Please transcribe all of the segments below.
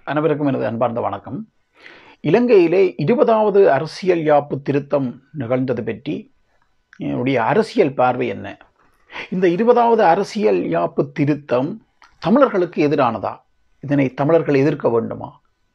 அனைவருக்கும் எனது அன்பார்ந்த வணக்கம் இலங்கையிலே இருபதாவது அரசியல் யாப்பு திருத்தம் நிகழ்ந்தது பற்றி என்னுடைய அரசியல் பார்வை என்ன இந்த இருபதாவது அரசியல் யாப்பு திருத்தம் தமிழர்களுக்கு எதிரானதா இதனை தமிழர்கள் எதிர்க்க வேண்டுமா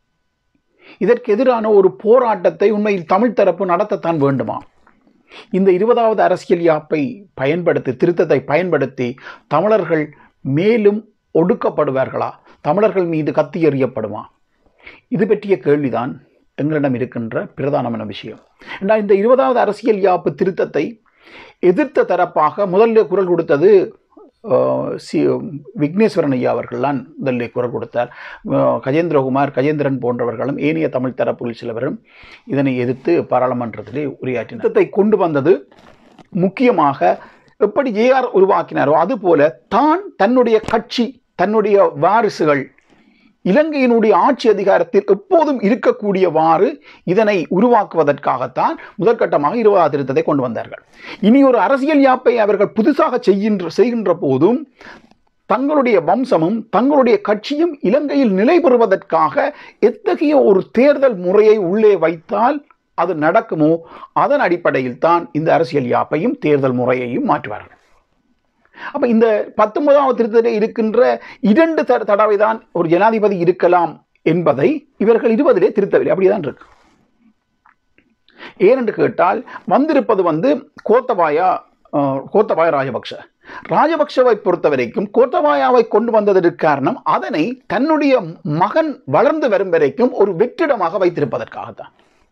இதற்கு எதிரான ஒரு போராட்டத்தை உண்மையில் தமிழ் தரப்பு நடத்தத்தான் வேண்டுமா இந்த இருபதாவது அரசியல் யாப்பை பயன்படுத்தி திருத்தத்தை பயன்படுத்தி தமிழர்கள் மேலும் ஒடுக்கப்படுவார்களா தமிழர்கள் மீது கத்தி எறியப்படுமா இது பற்றிய கேள்விதான் எங்களிடம் இருக்கின்ற பிரதானமான விஷயம் ஏன்னா இந்த இருபதாவது அரசியல் யாப்பு திருத்தத்தை எதிர்த்த தரப்பாக முதல்ல குரல் கொடுத்தது அஹ், சி விக்னேஸ்வரன் ஐயா அவர்கள்தான் முதல்ல குரல் கொடுத்தார் அஹ், கஜேந்திரகுமார் கஜேந்திரன் போன்றவர்களும் ஏனைய தமிழ் தரப்புகள் சிலவரும் இதனை எதிர்த்து பாராளுமன்றத்திலே உரையாற்றினர் திட்டத்தை கொண்டு வந்தது முக்கியமாக எப்படி ஜேஆர் உருவாக்கினாரோ அதுபோல தான் தன்னுடைய கட்சி தன்னுடைய வாரிசுகள் இலங்கையினுடைய ஆட்சி அதிகாரத்தில் எப்போதும் இருக்கக்கூடியவாறு இதனை உருவாக்குவதற்காகத்தான் முதற்கட்டமாக இருபதாவது திருத்தத்தை கொண்டு வந்தார்கள் இனி ஒரு அரசியல் யாப்பை அவர்கள் புதுசாக செய்கின்ற செய்கின்ற போதும் தங்களுடைய வம்சமும் தங்களுடைய கட்சியும் இலங்கையில் நிலை பெறுவதற்காக எத்தகைய ஒரு தேர்தல் முறையை உள்ளே வைத்தால் அது நடக்குமோ அதன் அடிப்படையில் தான் இந்த அரசியல் யாப்பையும் தேர்தல் முறையையும் மாற்றுவார்கள் அப்ப இந்த பத்தொன்பதாவது திருத்தத்தில் இருக்கின்ற இரண்டு த- தடவை தான் ஒரு ஜனாதிபதி இருக்கலாம் என்பதை இவர்கள் இருபதிலே திருத்தவில்லை அப்படிதான் இருக்கு ஏனென்று கேட்டால் வந்திருப்பது வந்து கோத்தபாயா அஹ், கோத்தபாய ராஜபக்ஷ ராஜபக்ஷவை பொறுத்த வரைக்கும் கோத்தபாயாவை கொண்டு வந்ததற்கு காரணம் அதனை தன்னுடைய மகன் வளர்ந்து வரும் வரைக்கும் ஒரு வெற்றிடமாக வைத்திருப்பதற்காகத்தான்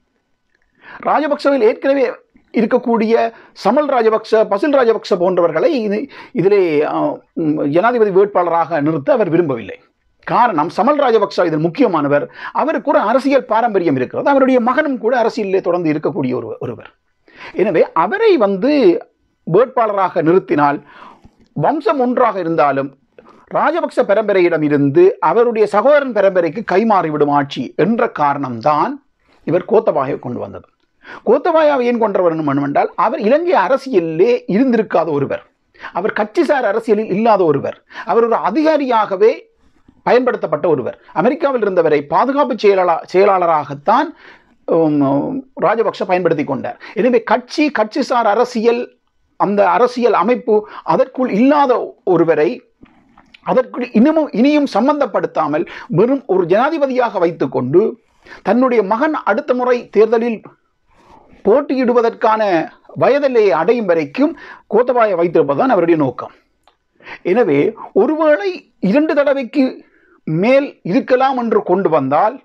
ராஜபக்சவில் ஏற்கனவே இருக்கக்கூடிய சமல் ராஜபக்ச பசில் ராஜபக்ச போன்றவர்களை இது இதிலே அஹ், உம், ஜனாதிபதி வேட்பாளராக நிறுத்த அவர் விரும்பவில்லை காரணம் சமல் ராஜபக்ச இதில் முக்கியமானவர் அவருக்கு ஒரு அரசியல் பாரம்பரியம் இருக்கிறது அவருடைய மகனும் கூட அரசியலிலே தொடர்ந்து இருக்கக்கூடிய ஒரு ஒருவர் எனவே அவரை வந்து வேட்பாளராக நிறுத்தினால் வம்சம் ஒன்றாக இருந்தாலும் ராஜபக்ச பரம்பரையிடம் இருந்து அவருடைய சகோதரன் பரம்பரைக்கு கைமாறிவிடும் ஆட்சி என்ற காரணம்தான் இவர் கோத்தபாயை கொண்டு வந்தது கோத்தபாயாவை ஏன் கொண்டு வரணும் என்றால் அவர் இலங்கை அரசியலிலே இருந்திருக்காத ஒருவர் அவர் கட்சிசார் அரசியலில் இல்லாத ஒருவர் அவர் ஒரு அதிகாரியாகவே பயன்படுத்தப்பட்ட ஒருவர் அமெரிக்காவில் இருந்தவரை பாதுகாப்பு செயலாளர் செயலாளராகத்தான் உம், ராஜபக்ஷ பயன்படுத்தி கொண்டார் எனவே கட்சி கட்சிசார் அரசியல் அந்த அரசியல் அமைப்பு அதற்குள் இல்லாத ஒருவரை அதற்குள் இன்னமும் இனியும் சம்பந்தப்படுத்தாமல் வெறும் ஒரு ஜனாதிபதியாக வைத்துக்கொண்டு தன்னுடைய மகன் அடுத்த முறை தேர்தலில் போட்டியிடுவதற்கான வயதிலே அடையும் வரைக்கும் கோத்தபாய வைத்திருப்பதுதான் அவருடைய நோக்கம் எனவே ஒருவேளை இரண்டு தடவைக்கு மேல் இருக்கலாம் என்று கொண்டு வந்தால்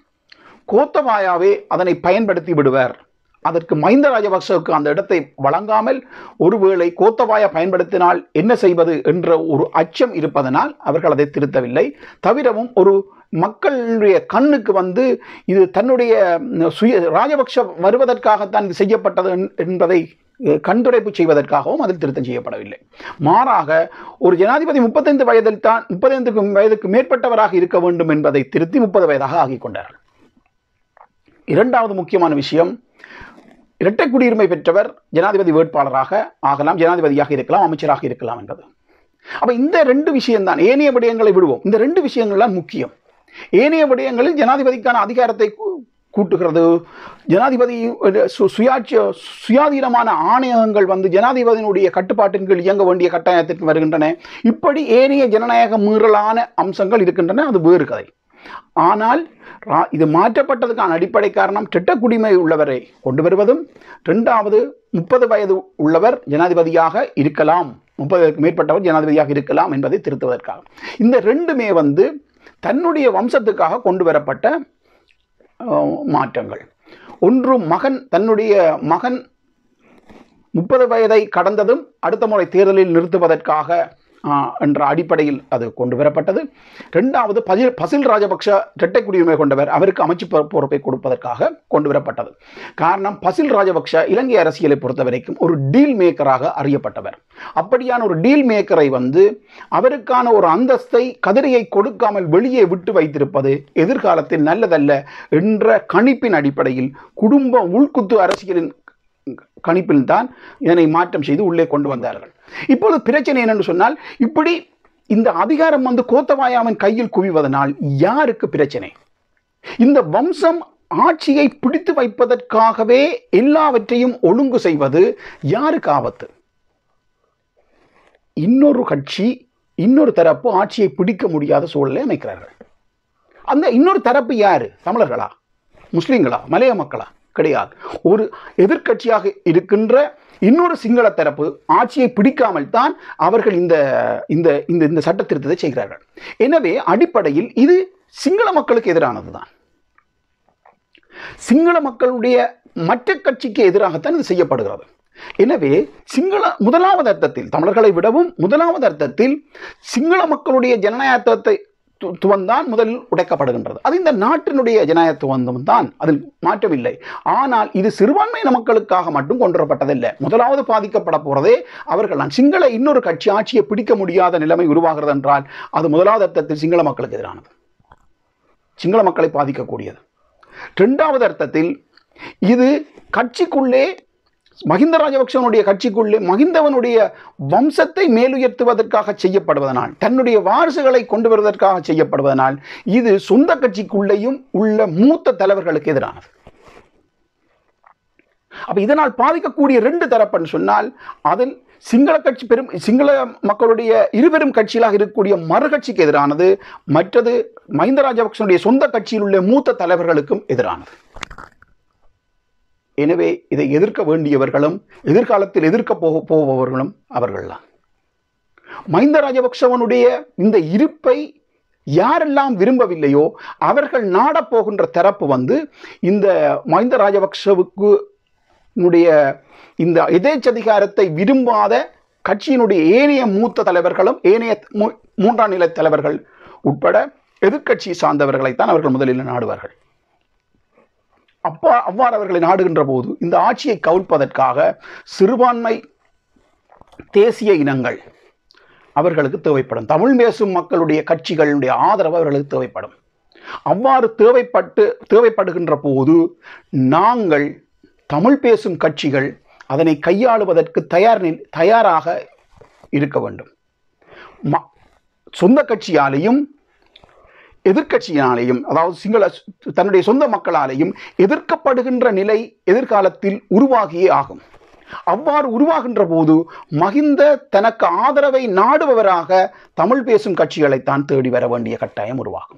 கோத்தபாயாவே அதனை பயன்படுத்தி விடுவார் அதற்கு மஹிந்த ராஜபக்சவுக்கு அந்த இடத்தை வழங்காமல் ஒருவேளை கோத்தபாயா பயன்படுத்தினால் என்ன செய்வது என்ற ஒரு அச்சம் இருப்பதனால் அவர்கள் அதை திருத்தவில்லை தவிரவும் ஒரு மக்களுடைய கண்ணுக்கு வந்து இது தன்னுடைய ம், சுய ராஜபக்ஷ வருவதற்காகத்தான் இது செய்யப்பட்டது என்- என்பதை அஹ், கண்துடைப்பு செய்வதற்காகவும் அதில் திருத்தம் செய்யப்படவில்லை மாறாக ஒரு ஜனாதிபதி முப்பத்தைந்து வயதில் தான் முப்பத்தைந்துக்கு வயதுக்கு மேற்பட்டவராக இருக்க வேண்டும் என்பதை திருத்தி முப்பது வயதாக ஆக்கிக் கொண்டார்கள் இரண்டாவது முக்கியமான விஷயம் இரட்டை குடியுரிமை பெற்றவர் ஜனாதிபதி வேட்பாளராக ஆகலாம் ஜனாதிபதியாக இருக்கலாம் அமைச்சராக இருக்கலாம் என்பது அப்ப இந்த ரெண்டு விஷயம்தான் ஏனைய விடயங்களை விடுவோம் இந்த ரெண்டு விஷயங்கள்லாம் முக்கியம் ஏனைய விடயங்களில் ஜனாதிபதிக்கான அதிகாரத்தை கூ- கூட்டுகிறது ஜனாதிபதி சு- சுயாட்சி சுயாதீனமான ஆணையகங்கள் வந்து ஜனாதிபதியினுடைய கட்டுப்பாட்டின் கீழ் இயங்க வேண்டிய கட்டாயத்திற்கு வருகின்றன இப்படி ஏனைய ஜனநாயக மீறலான அம்சங்கள் இருக்கின்றன அது வேறு கதை ஆனால் ரா- இது மாற்றப்பட்டதுக்கான அடிப்படை காரணம் திட்ட குடிமை உள்ளவரை கொண்டு வருவதும் இரண்டாவது முப்பது வயது உள்ளவர் ஜனாதிபதியாக இருக்கலாம் முப்பதுக்கு மேற்பட்டவர் ஜனாதிபதியாக இருக்கலாம் என்பதை திருத்துவதற்காக இந்த ரெண்டுமே வந்து தன்னுடைய வம்சத்துக்காக கொண்டு வரப்பட்ட அஹ், மாற்றங்கள் ஒன்று மகன் தன்னுடைய மகன் முப்பது வயதை கடந்ததும் அடுத்த முறை தேர்தலில் நிறுத்துவதற்காக ஆ, என்ற அடிப்படையில் அது கொண்டு வரப்பட்டது ரெண்டாவது பசில் பசில் ராஜபக்ஷ இரட்டை குடியுரிமை கொண்டவர் அவருக்கு அமைச்சு பொ- பொறுப்பை கொடுப்பதற்காக கொண்டு வரப்பட்டது காரணம் பசில் ராஜபக்ஷ இலங்கை அரசியலை பொறுத்தவரைக்கும் ஒரு டீல் மேக்கராக அறியப்பட்டவர் அப்படியான ஒரு டீல் மேக்கரை வந்து அவருக்கான ஒரு அந்தஸ்தை கதிரையை கொடுக்காமல் வெளியே விட்டு வைத்திருப்பது எதிர்காலத்தில் நல்லதல்ல என்ற கணிப்பின் அடிப்படையில் குடும்ப உள்குத்து அரசியலின் கணிப்பில் தான் இதனை மாற்றம் செய்து உள்ளே கொண்டு வந்தார்கள் இப்பொழுது பிரச்சனை என்னன்னு சொன்னால் இப்படி இந்த அதிகாரம் வந்து கோத்தபாயாவின் கையில் குவிவதனால் யாருக்கு பிரச்சனை இந்த வம்சம் ஆட்சியை பிடித்து வைப்பதற்காகவே எல்லாவற்றையும் ஒழுங்கு செய்வது யாருக்கு ஆபத்து இன்னொரு கட்சி இன்னொரு தரப்பு ஆட்சியை பிடிக்க முடியாத சூழலை அமைக்கிறார்கள் அந்த இன்னொரு தரப்பு யாரு தமிழர்களா முஸ்லிம்களா மலைய மக்களா கிடையாது ஒரு எதிர்க்கட்சியாக இருக்கின்ற இன்னொரு சிங்கள தரப்பு ஆட்சியை பிடிக்காமல் தான் அவர்கள் இந்த இந்த இந்த இந்த சட்ட திருத்தத்தை செய்கிறார்கள் எனவே அடிப்படையில் இது சிங்கள மக்களுக்கு எதிரானது தான் சிங்கள மக்களுடைய மற்ற கட்சிக்கு எதிராகத்தான் இது செய்யப்படுகிறது எனவே சிங்கள முதலாவது அர்த்தத்தில் தமிழர்களை விடவும் முதலாவது அர்த்தத்தில் சிங்கள மக்களுடைய ஜனநாயகத்தை துவந்தான் முதலில் உடைக்கப்படுகின்றது அது இந்த நாட்டினுடைய ஜனநாயகத்துவம் தான் அதில் மாற்றமில்லை ஆனால் இது சிறுபான்மையின மக்களுக்காக மட்டும் கொண்டு வரப்பட்டதில்லை முதலாவது பாதிக்கப்பட போறதே அவர்கள் தான் சிங்கள இன்னொரு கட்சி ஆட்சியை பிடிக்க முடியாத நிலைமை உருவாகிறது என்றால் அது முதலாவது அர்த்தத்தில் சிங்கள மக்களுக்கு எதிரானது சிங்கள மக்களை பாதிக்கக்கூடியது இரண்டாவது அர்த்தத்தில் இது கட்சிக்குள்ளே மஹிந்த ராஜபக்சவனுடைய கட்சிக்குள்ளே மஹிந்தவனுடைய வம்சத்தை மேலுயர்த்துவதற்காக செய்யப்படுவதனால் தன்னுடைய வாரிசுகளை கொண்டு வருவதற்காக செய்யப்படுவதனால் இது சொந்த கட்சிக்குள்ளேயும் உள்ள மூத்த தலைவர்களுக்கு எதிரானது அப்ப இதனால் பாதிக்கக்கூடிய ரெண்டு தரப்புன்னு சொன்னால் அதில் சிங்கள கட்சி பெரும் சிங்கள மக்களுடைய இருபெரும் கட்சிகளாக இருக்கக்கூடிய மறு கட்சிக்கு எதிரானது மற்றது மஹிந்த ராஜபக்சனுடைய சொந்த கட்சியில் உள்ள மூத்த தலைவர்களுக்கும் எதிரானது எனவே இதை எதிர்க்க வேண்டியவர்களும் எதிர்காலத்தில் எதிர்க்க போக போபவர்களும் அவர்கள்தான் மஹிந்த ராஜபக்சவனுடைய இந்த இருப்பை யாரெல்லாம் விரும்பவில்லையோ அவர்கள் நாடப்போகின்ற தரப்பு வந்து இந்த மஹிந்த ராஜபக்சவுக்கு னுடைய இந்த எதேச்சதிகாரத்தை விரும்பாத கட்சியினுடைய ஏனைய மூத்த தலைவர்களும் ஏனைய மூன்றாம் நிலை தலைவர்கள் உட்பட எதிர்க்கட்சி சார்ந்தவர்களைத்தான் அவர்கள் முதலில் நாடுவார்கள் அப்பா அவ்வாறு அவர்களை நாடுகின்ற போது இந்த ஆட்சியை கவிழ்ப்பதற்காக சிறுபான்மை தேசிய இனங்கள் அவர்களுக்கு தேவைப்படும் தமிழ் பேசும் மக்களுடைய கட்சிகளுடைய ஆதரவு அவர்களுக்கு தேவைப்படும் அவ்வாறு தேவைப்பட்டு தேவைப்படுகின்ற போது நாங்கள் தமிழ் பேசும் கட்சிகள் அதனை கையாளுவதற்கு தயார் தயாராக இருக்க வேண்டும் சொந்த கட்சியாலேயும் எதிர்கட்சியினாலேயும் அதாவது சிங்கள தன்னுடைய சொந்த மக்களாலேயும் எதிர்க்கப்படுகின்ற நிலை எதிர்காலத்தில் உருவாகியே ஆகும் அவ்வாறு உருவாகின்ற போது மகிந்த தனக்கு ஆதரவை நாடுபவராக தமிழ் பேசும் கட்சிகளைத்தான் தேடி வர வேண்டிய கட்டாயம் உருவாகும்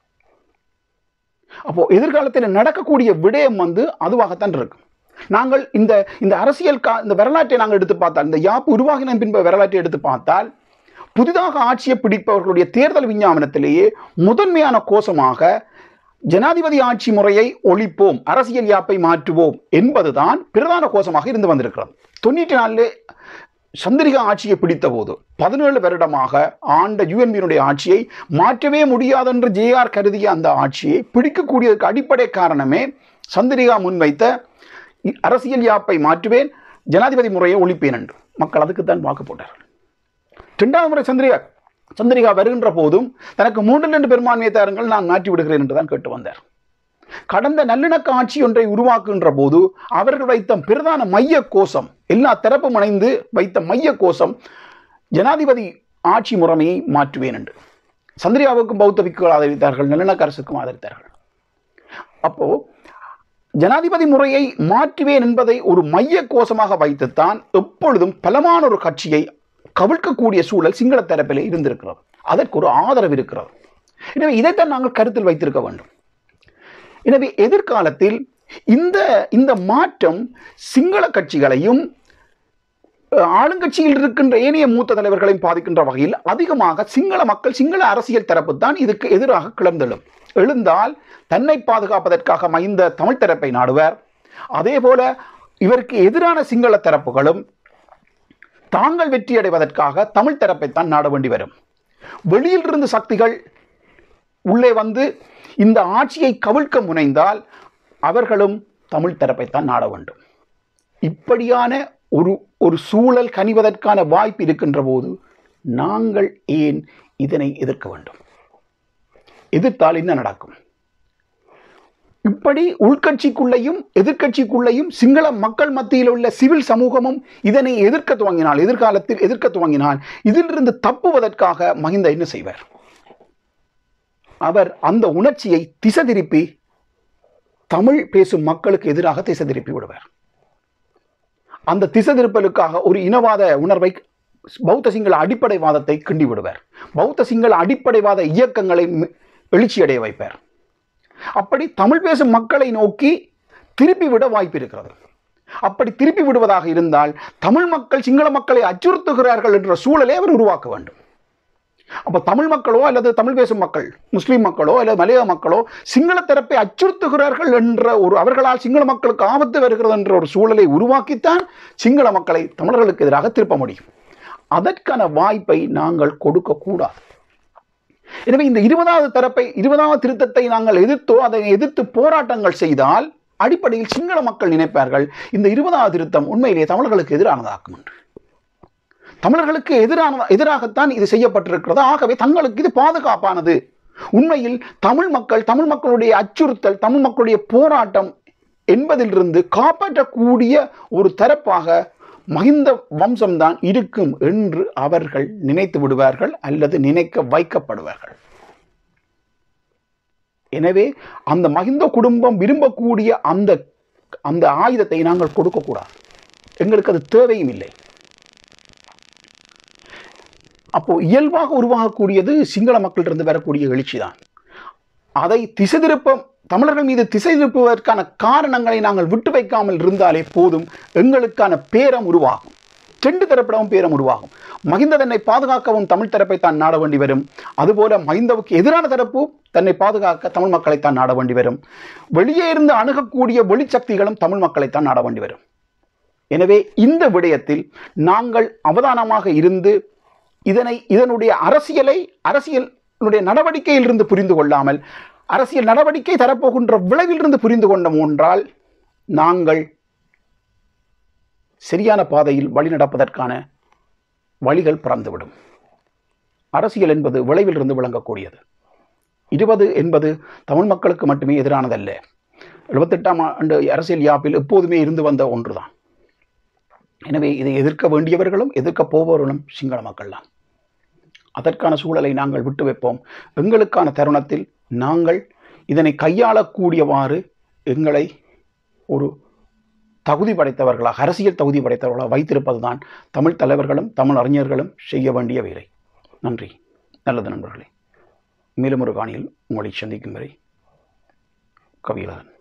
அப்போ எதிர்காலத்தில் நடக்கக்கூடிய விடயம் வந்து அதுவாகத்தான் இருக்கும் நாங்கள் இந்த இந்த அரசியல் கா இந்த வரலாற்றை நாங்கள் எடுத்து பார்த்தால் இந்த யாப்பு உருவாகின பின்பு வரலாற்றை எடுத்து பார்த்தால் புதிதாக ஆட்சியை பிடிப்பவர்களுடைய தேர்தல் விஞ்ஞாபனத்திலேயே முதன்மையான கோஷமாக ஜனாதிபதி ஆட்சி முறையை ஒழிப்போம் அரசியல் யாப்பை மாற்றுவோம் என்பதுதான் பிரதான கோஷமாக இருந்து வந்திருக்கிறது தொண்ணூற்றி நாலில் சந்திரிகா ஆட்சியை பிடித்த போது பதினேழு வருடமாக ஆண்ட யுஎன்பியினுடைய ஆட்சியை மாற்றவே முடியாதென்று ஜேஆர் கருதிய அந்த ஆட்சியை பிடிக்கக்கூடியதற்கு அடிப்படை காரணமே சந்திரிகா முன்வைத்த அரசியல் யாப்பை மாற்றுவேன் ஜனாதிபதி முறையை ஒழிப்பேன் என்று மக்கள் அதுக்குத்தான் வாக்கு போட்டார்கள் இரண்டாவது முறை சந்திரிகா சந்திரிகா வருகின்ற போதும் தனக்கு மூன்றில் ரெண்டு பெரும்பான்மையை தாருங்கள் நான் மாற்றி விடுகிறேன் என்று தான் கேட்டு வந்தார் கடந்த நல்லிணக்க ஆட்சி ஒன்றை உருவாக்குகின்ற போது அவர்கள் வைத்த பிரதான மைய கோஷம் எல்லா தரப்பும் இணைந்து வைத்த மைய கோஷம் ஜனாதிபதி ஆட்சி முறைமையை மாற்றுவேன் என்று சந்திரியாவுக்கும் பௌத்த பிக்குகள் ஆதரித்தார்கள் நல்லிணக்க அரசுக்கும் ஆதரித்தார்கள் அப்போ ஜனாதிபதி முறையை மாற்றுவேன் என்பதை ஒரு மைய கோஷமாக வைத்துத்தான் எப்பொழுதும் பலமான ஒரு கட்சியை கவிழ்க்கக்கூடிய சூழல் சிங்கள தரப்பிலே இருந்திருக்கிறது அதற்கு ஒரு ஆதரவு இருக்கிறது எனவே இதைத்தான் நாங்கள் கருத்தில் வைத்திருக்க வேண்டும் எனவே எதிர்காலத்தில் இந்த இந்த மாற்றம் சிங்கள கட்சிகளையும் ஆளுங்கட்சியில் இருக்கின்ற ஏனைய மூத்த தலைவர்களையும் பாதிக்கின்ற வகையில் அதிகமாக சிங்கள மக்கள் சிங்கள அரசியல் தரப்பு தான் இதுக்கு எதிராக கிளர்ந்தெழும் எழுந்தால் தன்னை பாதுகாப்பதற்காக மைந்த தமிழ் தரப்பை நாடுவர் அதே போல இவருக்கு எதிரான சிங்கள தரப்புகளும் தாங்கள் வெற்றி அடைவதற்காக தமிழ் தரப்பைத்தான் நாட வேண்டி வரும் வெளியில் இருந்து சக்திகள் உள்ளே வந்து இந்த ஆட்சியை கவிழ்க்க முனைந்தால் அவர்களும் தமிழ் தரப்பைத்தான் நாட வேண்டும் இப்படியான ஒரு ஒரு சூழல் கனிவதற்கான வாய்ப்பு இருக்கின்ற போது நாங்கள் ஏன் இதனை எதிர்க்க வேண்டும் எதிர்த்தால் என்ன நடக்கும் இப்படி உள்கட்சிக்குள்ளேயும் எதிர்கட்சிக்குள்ளேயும் சிங்கள மக்கள் மத்தியில் உள்ள சிவில் சமூகமும் இதனை எதிர்க்க துவங்கினால் எதிர்காலத்தில் எதிர்க்க துவங்கினால் இதிலிருந்து தப்புவதற்காக மகிந்த என்ன செய்வார் அவர் அந்த உணர்ச்சியை திசை திருப்பி தமிழ் பேசும் மக்களுக்கு எதிராக திசை திருப்பி விடுவார் அந்த திசை திருப்பலுக்காக ஒரு இனவாத உணர்வை பௌத்த சிங்கள அடிப்படைவாதத்தை கிண்டி விடுவார் பௌத்த சிங்கள அடிப்படைவாத இயக்கங்களை மி- எழுச்சியடைய வைப்பார் அப்படி தமிழ் பேசும் மக்களை நோக்கி திருப்பி விட வாய்ப்பு இருக்கிறது அப்படி திருப்பி விடுவதாக இருந்தால் தமிழ் மக்கள் சிங்கள மக்களை அச்சுறுத்துகிறார்கள் என்ற சூழலை அவர் உருவாக்க வேண்டும் அப்ப தமிழ் மக்களோ அல்லது தமிழ் பேசும் மக்கள் முஸ்லீம் மக்களோ அல்லது மலையாள மக்களோ சிங்கள தரப்பை அச்சுறுத்துகிறார்கள் என்ற ஒரு அவர்களால் சிங்கள மக்களுக்கு ஆபத்து வருகிறது என்ற ஒரு சூழலை உருவாக்கித்தான் சிங்கள மக்களை தமிழர்களுக்கு எதிராக திருப்ப முடியும் அதற்கான வாய்ப்பை நாங்கள் கொடுக்கக்கூடாது எனவே இந்த இருபதாவது தரப்பை இருபதாவது திருத்தத்தை நாங்கள் எதிர்த்தோ அதை எதிர்த்து போராட்டங்கள் செய்தால் அடிப்படையில் சிங்கள மக்கள் நினைப்பார்கள் இந்த இருபதாவது திருத்தம் உண்மையிலேயே தமிழர்களுக்கு எதிரானதாக்கும் என்று தமிழர்களுக்கு எதிரான எதிராகத்தான் இது செய்யப்பட்டிருக்கிறது ஆகவே தங்களுக்கு இது பாதுகாப்பானது உண்மையில் தமிழ் மக்கள் தமிழ் மக்களுடைய அச்சுறுத்தல் தமிழ் மக்களுடைய போராட்டம் என்பதிலிருந்து காப்பாற்றக்கூடிய ஒரு தரப்பாக மகிந்த வம்சம்தான் இருக்கும் என்று அவர்கள் நினைத்து விடுவார்கள் அல்லது நினைக்க வைக்கப்படுவார்கள் எனவே அந்த மகிந்த குடும்பம் விரும்பக்கூடிய அந்த அந்த ஆயுதத்தை நாங்கள் கொடுக்கக்கூடாது எங்களுக்கு அது தேவையும் இல்லை அப்போ இயல்பாக உருவாகக்கூடியது சிங்கள மக்களிலிருந்து வரக்கூடிய எழுச்சி தான் அதை திசை திருப்ப தமிழர்கள் மீது திசை திருப்புவதற்கான காரணங்களை நாங்கள் விட்டு வைக்காமல் இருந்தாலே போதும் எங்களுக்கான பேரம் உருவாகும் ரெண்டு தரப்பிடமும் பேரம் உருவாகும் மகிந்த தன்னை பாதுகாக்கவும் தமிழ் தரப்பை தான் நாட வேண்டி வரும் அதுபோல மகிந்தவுக்கு எதிரான தரப்பு தன்னை பாதுகாக்க தமிழ் மக்களை தான் நாட வேண்டி வரும் வெளியே இருந்து அணுகக்கூடிய வெளிச்சக்திகளும் தமிழ் மக்களை தான் நாட வேண்டி வரும் எனவே இந்த விடயத்தில் நாங்கள் அவதானமாக இருந்து இதனை இதனுடைய அரசியலை அரசியலுடைய நடவடிக்கையிலிருந்து புரிந்து கொள்ளாமல் அரசியல் நடவடிக்கை தரப்போகின்ற விளைவிலிருந்து புரிந்து கொண்டோம் என்றால் நாங்கள் சரியான பாதையில் வழி நடப்பதற்கான வழிகள் பிறந்துவிடும் அரசியல் என்பது விளைவிலிருந்து விளங்கக்கூடியது இருபது என்பது தமிழ் மக்களுக்கு மட்டுமே எதிரானதல்ல எழுபத்தெட்டாம் ஆண்டு அரசியல் யாப்பில் எப்போதுமே இருந்து வந்த ஒன்றுதான் எனவே இதை எதிர்க்க வேண்டியவர்களும் எதிர்க்க போபவர்களும் சிங்கள மக்கள் தான் அதற்கான சூழலை நாங்கள் விட்டு வைப்போம் எங்களுக்கான தருணத்தில் நாங்கள் இதனை கையாளக்கூடியவாறு எங்களை ஒரு தகுதி படைத்தவர்களாக அரசியல் தகுதி படைத்தவர்களாக வைத்திருப்பதுதான் தமிழ் தலைவர்களும் தமிழ் அறிஞர்களும் செய்ய வேண்டிய வேலை நன்றி நல்லது நண்பர்களே மேலும் ஒரு காணியில் உங்களை சந்திக்கும் வரை கவியலகன்